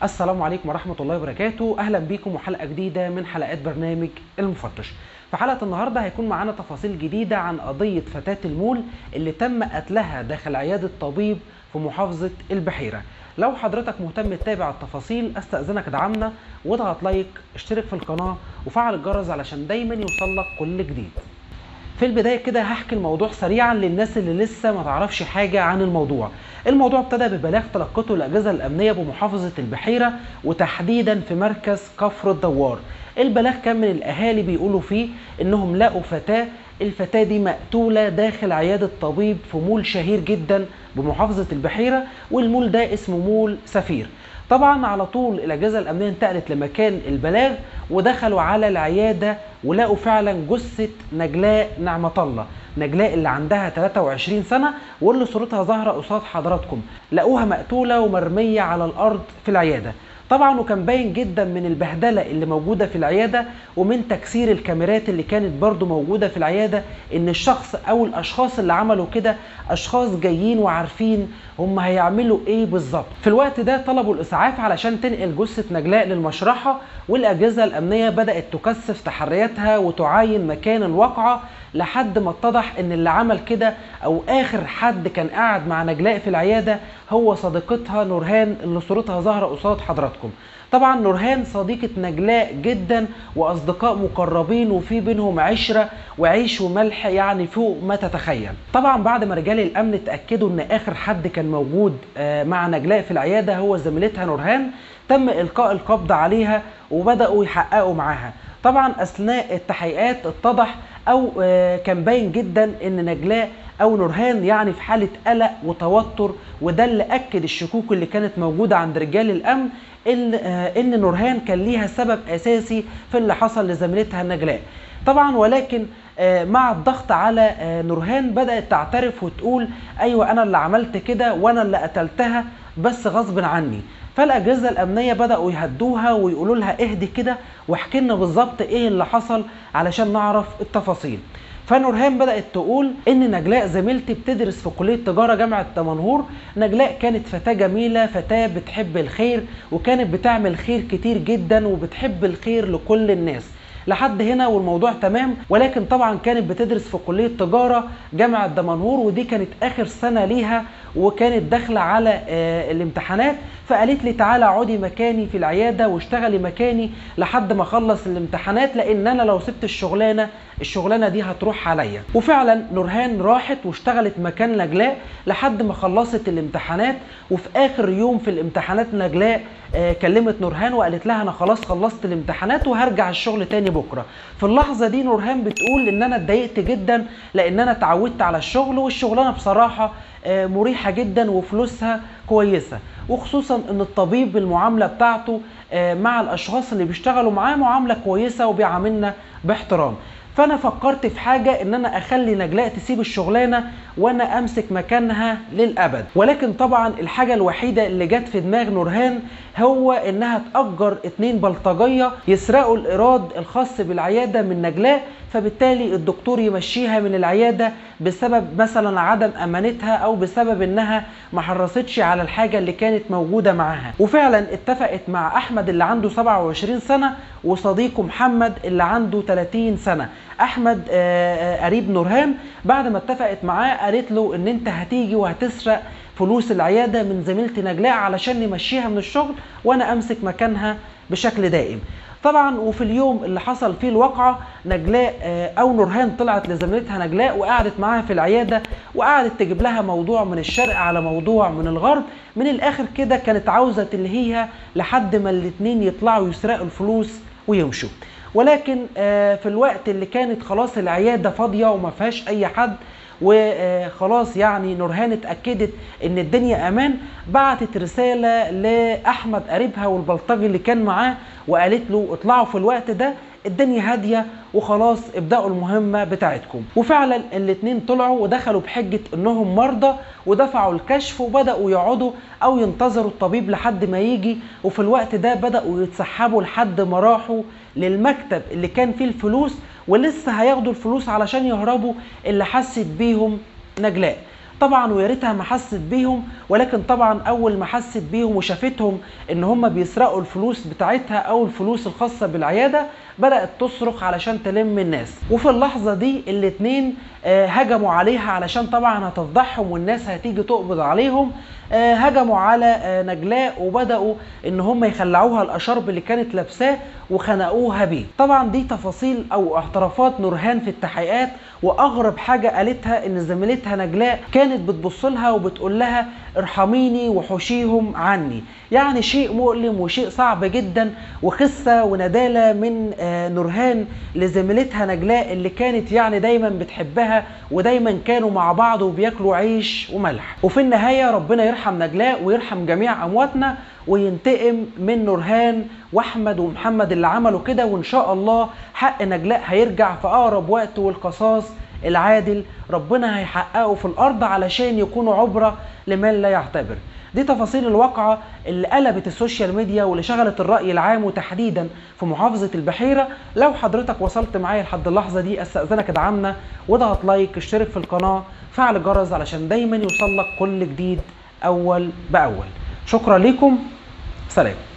السلام عليكم ورحمة الله وبركاته أهلا بيكم وحلقة جديدة من حلقات برنامج المفتش في حلقة النهاردة هيكون معانا تفاصيل جديدة عن قضية فتاة المول اللي تم قتلها داخل عيادة طبيب في محافظة البحيرة لو حضرتك مهتم تتابع التفاصيل استأذنك ادعمنا واضغط لايك اشترك في القناة وفعل الجرس علشان دايما يوصلك كل جديد في البدايه كده هحكي الموضوع سريعا للناس اللي لسه ما تعرفش حاجه عن الموضوع الموضوع ابتدى ببلاغ تلقته الاجهزه الامنيه بمحافظه البحيره وتحديدا في مركز كفر الدوار البلاغ كان من الاهالي بيقولوا فيه انهم لقوا فتاه الفتاه دي مقتوله داخل عياده طبيب في مول شهير جدا بمحافظه البحيره والمول ده اسمه مول سفير طبعا على طول الاجهزه الامنيه انتقلت لمكان البلاغ ودخلوا على العياده ولقوا فعلا جثه نجلاء نعمه الله نجلاء اللي عندها 23 سنه واللي صورتها ظاهره قصاد حضراتكم لقوها مقتوله ومرميه على الارض في العياده طبعا وكان باين جدا من البهدله اللي موجوده في العياده ومن تكسير الكاميرات اللي كانت برضو موجوده في العياده ان الشخص او الاشخاص اللي عملوا كده اشخاص جايين وعارفين هم هيعملوا ايه بالظبط في الوقت ده طلبوا الاسعاف علشان تنقل جثه نجلاء للمشرحه والاجهزه الامنيه بدات تكثف تحرياتها وتعاين مكان الواقعه لحد ما اتضح ان اللي عمل كده او اخر حد كان قاعد مع نجلاء في العياده هو صديقتها نورهان اللي صورتها ظاهره قصاد حضراتكم طبعا نورهان صديقة نجلاء جدا وأصدقاء مقربين وفي بينهم عشرة وعيش وملح يعني فوق ما تتخيل طبعا بعد ما رجال الأمن اتأكدوا أن آخر حد كان موجود مع نجلاء في العيادة هو زميلتها نورهان تم إلقاء القبض عليها وبدأوا يحققوا معاها طبعا أثناء التحقيقات اتضح أو كان باين جدا أن نجلاء او نورهان يعني في حاله قلق وتوتر وده اللي اكد الشكوك اللي كانت موجوده عند رجال الامن ان ان نورهان كان ليها سبب اساسي في اللي حصل لزميلتها نجلاء طبعا ولكن مع الضغط على نورهان بدات تعترف وتقول ايوه انا اللي عملت كده وانا اللي قتلتها بس غصب عني فالاجهزه الامنيه بداوا يهدوها ويقولوا لها اهدي كده واحكي لنا بالظبط ايه اللي حصل علشان نعرف التفاصيل فنورهان بدات تقول ان نجلاء زميلتي بتدرس في كليه تجاره جامعه دمنهور نجلاء كانت فتاه جميله فتاه بتحب الخير وكانت بتعمل خير كتير جدا وبتحب الخير لكل الناس لحد هنا والموضوع تمام ولكن طبعا كانت بتدرس في كليه تجاره جامعه دمنهور ودي كانت اخر سنه ليها وكانت داخله على آه الامتحانات فقالت لي تعالى اقعدي مكاني في العياده واشتغلي مكاني لحد ما اخلص الامتحانات لان انا لو سبت الشغلانه الشغلانه دي هتروح عليا وفعلا نورهان راحت واشتغلت مكان نجلاء لحد ما خلصت الامتحانات وفي اخر يوم في الامتحانات نجلاء آه كلمت نورهان وقالت لها انا خلاص خلصت الامتحانات وهرجع الشغل تاني بكره في اللحظه دي نورهان بتقول ان انا اتضايقت جدا لان انا اتعودت على الشغل والشغلانه بصراحه آه مريحه جدا وفلوسها كويسه وخصوصا ان الطبيب المعامله بتاعته آه مع الاشخاص اللي بيشتغلوا معاه معامله كويسه وبيعاملنا باحترام فانا فكرت في حاجه ان انا اخلي نجلاء تسيب الشغلانه وانا امسك مكانها للابد ولكن طبعا الحاجه الوحيده اللي جت في دماغ نورهان هو انها تاجر اتنين بلطجيه يسرقوا الايراد الخاص بالعياده من نجلاء فبالتالي الدكتور يمشيها من العياده بسبب مثلا عدم امانتها او بسبب انها ما حرصتش على الحاجه اللي كانت موجوده معاها وفعلا اتفقت مع احمد اللي عنده 27 سنه وصديقه محمد اللي عنده 30 سنه احمد قريب نورهان بعد ما اتفقت معاه قالت له ان انت هتيجي وهتسرق فلوس العياده من زميلتي نجلاء علشان نمشيها من الشغل وانا امسك مكانها بشكل دائم طبعا وفي اليوم اللي حصل فيه الواقعه نجلاء او نورهان طلعت لزميلتها نجلاء وقعدت معاها في العياده وقعدت تجيب لها موضوع من الشرق على موضوع من الغرب من الاخر كده كانت عاوزه تلهيها لحد ما الاتنين يطلعوا يسرقوا الفلوس ويمشوا ولكن في الوقت اللي كانت خلاص العياده فاضيه وما فيهاش اي حد وخلاص يعني نورهان اتاكدت ان الدنيا امان بعتت رساله لاحمد قريبها والبلطجي اللي كان معاه وقالت له اطلعوا في الوقت ده الدنيا هاديه وخلاص ابداوا المهمه بتاعتكم وفعلا الاتنين طلعوا ودخلوا بحجه انهم مرضى ودفعوا الكشف وبداوا يقعدوا او ينتظروا الطبيب لحد ما يجي وفي الوقت ده بداوا يتسحبوا لحد ما راحوا للمكتب اللي كان فيه الفلوس ولسه هياخدوا الفلوس علشان يهربوا اللي حست بيهم نجلاء طبعا ويا ريتها ما حست بيهم ولكن طبعا اول ما حست بيهم وشافتهم ان هم بيسرقوا الفلوس بتاعتها او الفلوس الخاصه بالعياده بدات تصرخ علشان تلم الناس وفي اللحظه دي الاتنين آه، هجموا عليها علشان طبعا هتفضحهم والناس هتيجي تقبض عليهم آه، هجموا على آه، نجلاء وبداوا ان هم يخلعوها الاشرب اللي كانت لابساه وخنقوها بيه طبعا دي تفاصيل او اعترافات نورهان في التحقيقات واغرب حاجه قالتها ان زميلتها نجلاء كانت بتبص لها وبتقول لها ارحميني وحوشيهم عني يعني شيء مؤلم وشيء صعب جدا وخسه ونداله من آه، نورهان لزميلتها نجلاء اللي كانت يعني دايما بتحبها ودايما كانوا مع بعض وبياكلوا عيش وملح وفي النهايه ربنا يرحم نجلاء ويرحم جميع امواتنا وينتقم من نورهان واحمد ومحمد اللي عملوا كده وان شاء الله حق نجلاء هيرجع في اقرب وقت والقصاص العادل ربنا هيحققه في الارض علشان يكونوا عبره لمن لا يعتبر دي تفاصيل الواقعة اللي قلبت السوشيال ميديا واللي شغلت الرأي العام وتحديدا في محافظة البحيرة لو حضرتك وصلت معايا لحد اللحظة دي استأذنك ادعمنا واضغط لايك اشترك في القناة فعل الجرس علشان دايما يوصلك كل جديد أول بأول شكرا لكم سلام